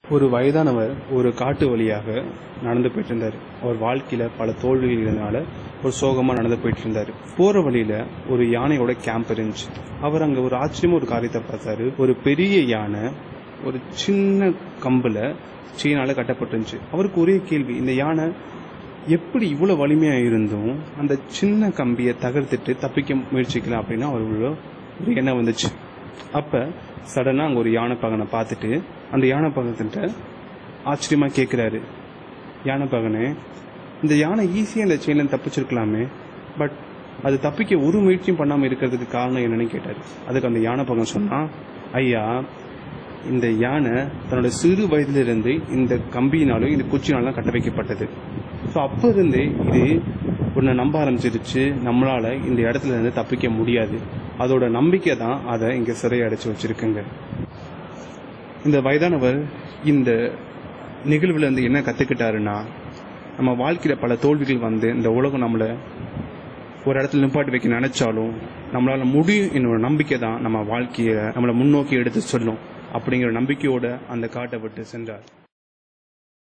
ஒரு வயதானவர் ஒரு காட்டு வழியாக நடந்து போயிட்டு இருந்தார் அவர் வாழ்க்கையில பல தோல்விகள் இருந்தனால ஒரு சோகமா நடந்து போயிட்டு இருந்தாரு போற வழியில ஒரு யானையோட கேம்ப் இருந்துச்சு அவர் அங்க ஒரு ஆச்சரியமா ஒரு காரியத்தை பார்த்தாரு ஒரு பெரிய யானை ஒரு சின்ன கம்புல செயினால கட்டப்பட்டிருந்துச்சு அவருக்கு ஒரே கேள்வி இந்த யானை எப்படி இவ்வளவு வலிமையா இருந்தும் அந்த சின்ன கம்பியை தகர்த்துட்டு தப்பிக்க முயற்சிக்கலாம் அப்படின்னு அவருக்கு ஒரு எண்ணம் வந்துச்சு அப்ப சடனா அங்க ஒரு யானை பகனை பார்த்துட்டு அந்த யானை பகன்கிட்ட ஆச்சரியமா கேக்குறாரு யானை பகனே இந்த யானை ஈஸியா இந்த செயின்ல தப்பிச்சிருக்கலாமே பட் அது தப்பிக்க ஒரு முயற்சியும் பண்ணாம இருக்கிறதுக்கு காரணம் என்னன்னு கேட்டாரு அதுக்கு அந்த யானை பகன் சொன்னா ஐயா இந்த யானை தன்னோட சிறு வயதிலிருந்து இந்த கம்பியினாலும் இந்த குச்சினாலும் கட்ட வைக்கப்பட்டது ஸோ அப்ப இருந்தே இது உன்னை நம்ப ஆரம்பிச்சிருச்சு நம்மளால இந்த இடத்துல இருந்து தப்பிக்க முடியாது அதோட நம்பிக்கை தான் அதை இங்க சிறையை அடைச்சு வச்சிருக்குங்க இந்த வயதானவர் இந்த நிகழ்வுல இருந்து என்ன கத்துக்கிட்டாருன்னா நம்ம வாழ்க்கையில பல தோல்விகள் வந்து இந்த உலகம் நம்மள ஒரு இடத்துல நிப்பாட்டி வைக்க நினைச்சாலும் நம்மளால முடியும் என்னோட நம்பிக்கை தான் நம்ம வாழ்க்கையை நம்மளை முன்னோக்கி எடுத்து சொல்லும் அப்படிங்கிற நம்பிக்கையோட அந்த காட்டை விட்டு சென்றார்